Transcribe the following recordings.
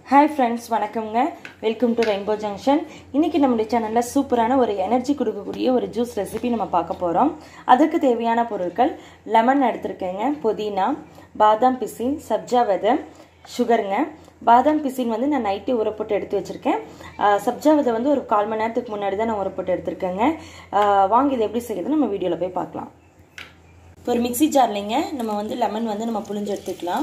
hi friends வணக்கம்ங்க welcome to rainbow junction இன்றைக்கி நம்மளுடைய சேனலில் சூப்பரான ஒரு எனர்ஜி கொடுக்கக்கூடிய ஒரு ஜூஸ் ரெசிபி நம்ம பார்க்க போகிறோம் அதற்கு தேவையான பொருட்கள் லெமன் எடுத்திருக்கேங்க புதினா பாதாம் பிசின் சப்ஜா விதை சுகருங்க பாதாம் பிசின் வந்து நான் நைட்டே ஊற போட்டு எடுத்து வச்சுருக்கேன் சப்ஜா விதை வந்து ஒரு கால் மணி நேரத்துக்கு முன்னாடி தான் நான் ஊற போட்டு எடுத்திருக்கேங்க வாங்கி இதை எப்படி செய்யுது நம்ம வீடியோவில் போய் பார்க்கலாம் இப்போ ஒரு மிக்சி ஜார்லிங்க நம்ம வந்து லெமன் வந்து நம்ம புளிஞ்சு எடுத்துக்கலாம்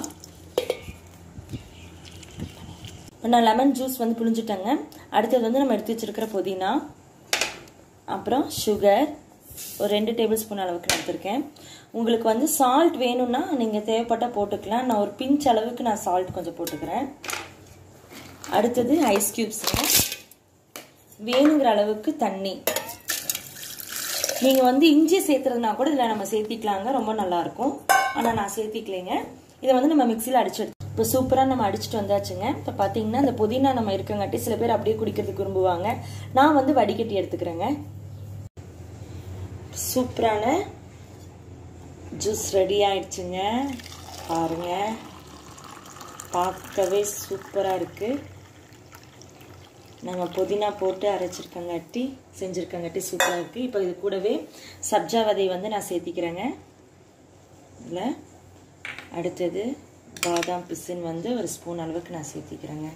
இப்போ நான் லெமன் ஜூஸ் வந்து புளிஞ்சிட்டேங்க அடுத்தது வந்து நம்ம எடுத்து வச்சுருக்கிற புதினா அப்புறம் சுகர் ஒரு ரெண்டு டேபிள் ஸ்பூன் அளவுக்கு எடுத்திருக்கேன் உங்களுக்கு வந்து சால்ட் வேணும்னா நீங்கள் தேவைப்பட்டால் போட்டுக்கலாம் நான் ஒரு பிஞ்ச் அளவுக்கு நான் சால்ட் கொஞ்சம் போட்டுக்கிறேன் அடுத்தது ஐஸ் க்யூப்ஸுங்க வேணுங்கிற அளவுக்கு தண்ணி நீங்கள் வந்து இஞ்சி சேர்த்துறதுனா கூட இதில் நம்ம சேர்த்திக்கலாங்க ரொம்ப நல்லாயிருக்கும் ஆனால் நான் சேர்த்திக்கலைங்க இதை வந்து நம்ம மிக்சியில் அடிச்சு இப்போ சூப்பராக நம்ம அடிச்சுட்டு வந்தாச்சுங்க இப்போ பார்த்தீங்கன்னா இந்த புதினா நம்ம இருக்கங்காட்டி சில பேர் அப்படியே குடிக்கிறதுக்கு விரும்புவாங்க நான் வந்து வடிகட்டி எடுத்துக்கிறேங்க சூப்பரான ஜூஸ் ரெடி ஆயிடுச்சுங்க பாருங்க பார்க்கவே சூப்பராக இருக்குது நம்ம புதினா போட்டு அரைச்சிருக்கங்காட்டி செஞ்சுருக்கங்காட்டி சூப்பராக இருக்குது இப்போ இது கூடவே சப்ஜா விதை வந்து நான் சேர்த்திக்கிறேங்க இதில் அடுத்தது பாதாம் பிசின் வந்து ஒரு ஸ்பூன் அளவுக்கு நான் சேர்த்திக்கிறேங்க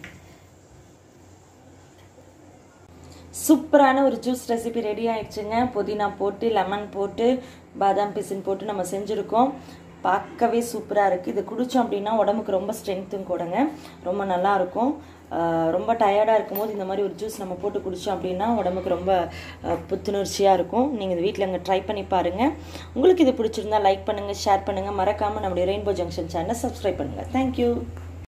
சூப்பரான ஒரு ஜூஸ் ரெசிபி ரெடி ஆயிடுச்சுங்க புதினா போட்டு லெமன் போட்டு பாதாம் பிசின் போட்டு நம்ம செஞ்சுருக்கோம் பார்க்கவே சூப்பராக இருக்குது இது குடித்தோம் அப்படின்னா உடம்புக்கு ரொம்ப ஸ்ட்ரென்த்தும் கூடங்க ரொம்ப நல்லா இருக்கும் ரொம்ப டயர்டாக இருக்கும்போது இந்த மாதிரி ஒரு ஜூஸ் நம்ம போட்டு குடித்தோம் அப்படின்னா உடம்புக்கு ரொம்ப புத்துணர்ச்சியாக இருக்கும் நீங்கள் இது வீட்டில் அங்கே ட்ரை பண்ணி பாருங்கள் உங்களுக்கு இது பிடிச்சிருந்தா லைக் பண்ணுங்கள் ஷேர் பண்ணுங்கள் மறக்காமல் நம்முடைய ரெயின்போ ஜங்ஷன் சேனலை சப்ஸ்கிரைப் பண்ணுங்கள் தேங்க்யூ